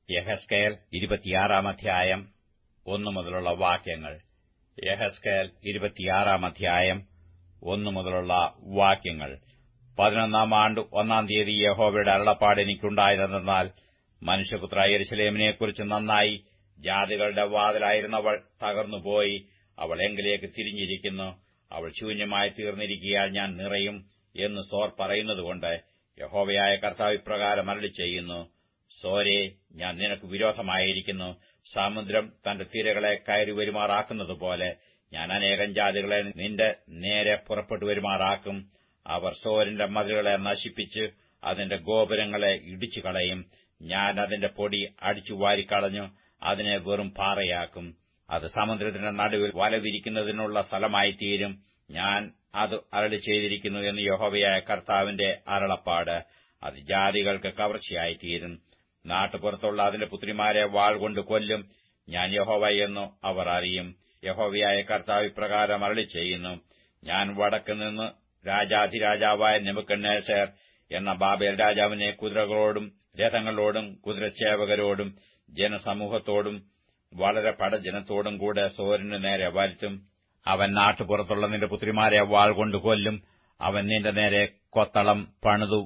യഹസ്കേൽ ഇരുപത്തിയാറാം അധ്യായം ഒന്നു മുതലുള്ള വാക്യങ്ങൾ യഹസ്കേൽ ഇരുപത്തിയാറാം അധ്യായം ഒന്നു മുതലുള്ള വാക്യങ്ങൾ പതിനൊന്നാം ആണ്ട് ഒന്നാം തീയതി യഹോവയുടെ അരുളപ്പാട് എനിക്കുണ്ടായതെന്നാൽ മനുഷ്യപുത്ര യെരുശലേമിനെക്കുറിച്ച് നന്നായി ജാതികളുടെ വാതിലായിരുന്നവൾ തകർന്നുപോയി അവൾ എങ്കിലേക്ക് തിരിഞ്ഞിരിക്കുന്നു അവൾ ശൂന്യമായി തീർന്നിരിക്കിയാൽ ഞാൻ നിറയും എന്ന് സോർ പറയുന്നതുകൊണ്ട് യഹോവയായ കർത്താവ് ഇപ്രകാരം അരളി ചെയ്യുന്നു സോരെ ഞാൻ നിനക്ക് വിരോധമായിരിക്കുന്നു സമുദ്രം തന്റെ തിരകളെ കയറി വരുമാറാക്കുന്നതുപോലെ ഞാൻ അനേകം ജാതികളെ നിന്റെ നേരെ പുറപ്പെട്ടു വരുമാറാക്കും അവർ സോരിന്റെ മതിലുകളെ നശിപ്പിച്ച് അതിന്റെ ഗോപുരങ്ങളെ ഇടിച്ചു കളയും ഞാൻ അതിന്റെ പൊടി അടിച്ചു വാരിക്കളഞ്ഞു അതിനെ വെറും പാറയാക്കും അത് സമുദ്രത്തിന്റെ നടുവിൽ വലവിരിക്കുന്നതിനുള്ള സ്ഥലമായി തീരും ഞാൻ അത് അരളി ചെയ്തിരിക്കുന്നു എന്ന് യഹോവയായ കർത്താവിന്റെ അരളപ്പാട് അത് ജാതികൾക്ക് കവർച്ചയായിത്തീരും നാട്ടുപുറത്തുള്ള അതിന്റെ പുത്രിമാരെ വാൾ കൊണ്ട് കൊല്ലും ഞാൻ യഹോവ എന്നു അവർ അറിയും യഹോവയായ കർത്താവ് ഇപ്രകാരം അരളി ചെയ്യുന്നു ഞാൻ വടക്ക് നിന്ന് രാജാധിരാജാവായ നെബുക്കണ്ണേസർ എന്ന ബാബേൽ രാജാവിനെ കുതിരകളോടും രഥങ്ങളോടും കുതിരച്ചേവകരോടും ജനസമൂഹത്തോടും വളരെ പടജനത്തോടും കൂടെ സോരിന് നേരെ വരുത്തും അവൻ നാട്ടുപുറത്തുള്ള നിന്റെ പുത്രിമാരെ വാൾ കൊണ്ട് കൊല്ലും അവൻ നിന്റെ നേരെ കൊത്തളം പണിതു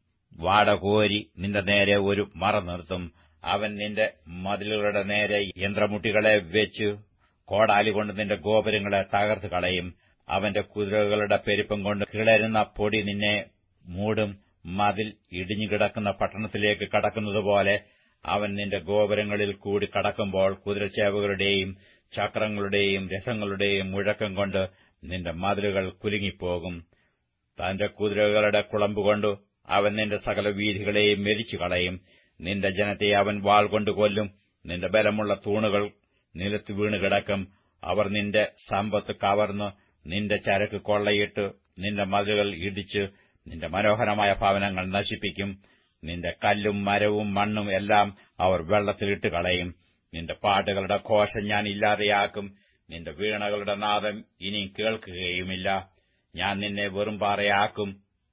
വാടകോരി നിന്റെ നേരെ ഒരു മറ നിർത്തും അവൻ നിന്റെ മതിലുകളുടെ നേരെ യന്ത്രമുട്ടികളെ വെച്ച് കോടാലി കൊണ്ട് നിന്റെ ഗോപുരങ്ങളെ തകർത്ത് കളയും അവന്റെ കുതിരകളുടെ പെരുപ്പം കൊണ്ട് കിളരുന്ന പൊടി നിന്നെ മൂടും മതിൽ ഇടിഞ്ഞുകിടക്കുന്ന പട്ടണത്തിലേക്ക് കടക്കുന്നതുപോലെ അവൻ നിന്റെ ഗോപുരങ്ങളിൽ കൂടി കടക്കുമ്പോൾ കുതിരച്ചേവകളുടെയും ചക്രങ്ങളുടെയും രഥങ്ങളുടെയും മുഴക്കം കൊണ്ട് നിന്റെ മതിലുകൾ കുലുങ്ങിപ്പോകും തന്റെ കുതിരകളുടെ കുളമ്പുകൊണ്ടു അവൻ നിന്റെ സകല വീഥികളെയും മെരിച്ചു കളയും നിന്റെ ജനത്തെ അവൻ വാൾ കൊണ്ട് കൊല്ലും നിന്റെ ബലമുള്ള തൂണുകൾ നിലത്ത് വീണ് കിടക്കും അവർ നിന്റെ സമ്പത്ത് കവർന്ന് നിന്റെ ചരക്ക് കൊള്ളയിട്ട് നിന്റെ മതിലുകൾ ഇടിച്ച് നിന്റെ മനോഹരമായ ഭവനങ്ങൾ നശിപ്പിക്കും നിന്റെ കല്ലും മരവും മണ്ണും എല്ലാം അവർ വെള്ളത്തിലിട്ട് കളയും നിന്റെ പാട്ടുകളുടെ ഘോഷം ഞാൻ ഇല്ലാതെയാക്കും നിന്റെ വീണകളുടെ നാദം ഇനി കേൾക്കുകയുമില്ല ഞാൻ നിന്നെ വെറും പാറയാക്കും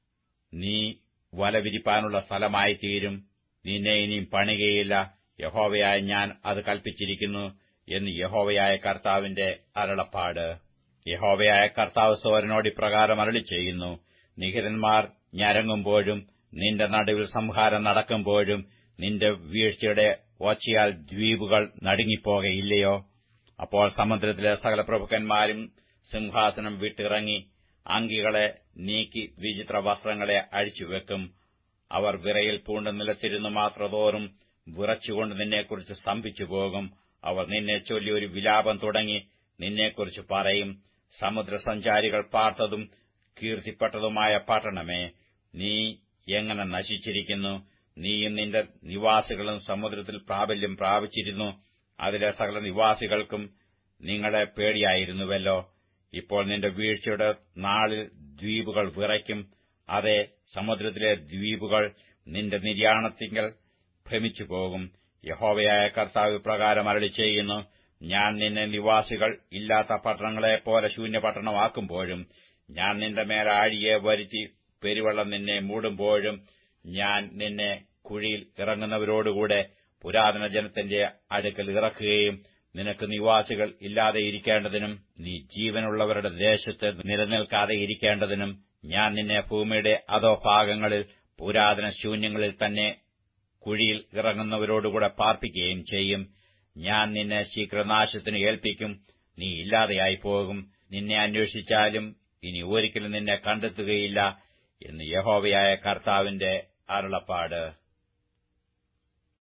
നീ വല വിരിപ്പാനുള്ള സ്ഥലമായി തീരും നിന്നെ ഇനിയും പണികയില്ല യഹോവയായ ഞാൻ അത് കൽപ്പിച്ചിരിക്കുന്നു എന്ന് യഹോവയായ കർത്താവിന്റെ അരളപ്പാട് യഹോവയായ കർത്താവ് സോരനോട് ഇപ്രകാരം അരളി ചെയ്യുന്നു നിഹിതന്മാർ ഞരങ്ങുമ്പോഴും നിന്റെ നടുവിൽ സംഹാരം നടക്കുമ്പോഴും നിന്റെ വീഴ്ചയുടെ ഓച്ചയാൽ ദ്വീപുകൾ നടുങ്ങിപ്പോകയില്ലയോ അപ്പോൾ സമുദ്രത്തിലെ സകല പ്രഭുക്കന്മാരും സിംഹാസനം വിട്ടിറങ്ങി അങ്കികളെ നീക്കി വിചിത്ര വസ്ത്രങ്ങളെ അഴിച്ചുവെക്കും അവർ വിറയിൽ പൂണ്ട് നിലത്തിരുന്നു മാത്രതോറും വിറച്ചുകൊണ്ട് നിന്നെക്കുറിച്ച് സ്തംഭിച്ചു പോകും അവർ നിന്നെ ചൊല്ലി ഒരു വിലാപം തുടങ്ങി നിന്നെക്കുറിച്ച് പറയും സമുദ്രസഞ്ചാരികൾ പാർത്തതും കീർത്തിപ്പെട്ടതുമായ പട്ടണമേ നീ എങ്ങനെ നശിച്ചിരിക്കുന്നു നീയും നിന്റെ നിവാസികളും സമുദ്രത്തിൽ പ്രാബല്യം പ്രാപിച്ചിരുന്നു അതിലെ സകല നിവാസികൾക്കും നിങ്ങളെ പേടിയായിരുന്നുവല്ലോ ഇപ്പോൾ നിന്റെ വീഴ്ചയുടെ നാളിൽ ദ്വീപുകൾ വിറയ്ക്കും അതെ സമുദ്രത്തിലെ ദ്വീപുകൾ നിന്റെ നിര്യാണത്തിങ്കൽ ഭ്രമിച്ചു പോകും യഹോവയായ കർത്താവ് പ്രകാരം അരളി ചെയ്യുന്നു ഞാൻ നിന്നെ നിവാസികൾ ഇല്ലാത്ത പട്ടണങ്ങളെപ്പോലെ ശൂന്യപട്ടണമാക്കുമ്പോഴും ഞാൻ നിന്റെ മേലെ ആഴിയെ വരുത്തി പെരുവെള്ളം നിന്നെ മൂടുമ്പോഴും ഞാൻ നിന്നെ കുഴിയിൽ ഇറങ്ങുന്നവരോടുകൂടെ പുരാതന ജനത്തിന്റെ അടുക്കൽ ഇറക്കുകയും നിനക്ക് നിവാസികൾ ഇല്ലാതെ ഇരിക്കേണ്ടതിനും നീ ജീവനുള്ളവരുടെ ദേശത്ത് നിലനിൽക്കാതെ ഇരിക്കേണ്ടതിനും ഞാൻ നിന്നെ ഭൂമിയുടെ അതോ ഭാഗങ്ങളിൽ പുരാതന ശൂന്യങ്ങളിൽ തന്നെ കുഴിയിൽ ഇറങ്ങുന്നവരോടുകൂടെ പാർപ്പിക്കുകയും ചെയ്യും ഞാൻ നിന്നെ ശീഘ്രനാശത്തിന് ഏൽപ്പിക്കും നീ ഇല്ലാതെയായി പോകും നിന്നെ അന്വേഷിച്ചാലും ഇനി ഒരിക്കലും നിന്നെ കണ്ടെത്തുകയില്ല എന്ന് യഹോവയായ കർത്താവിന്റെ അരുളപ്പാട്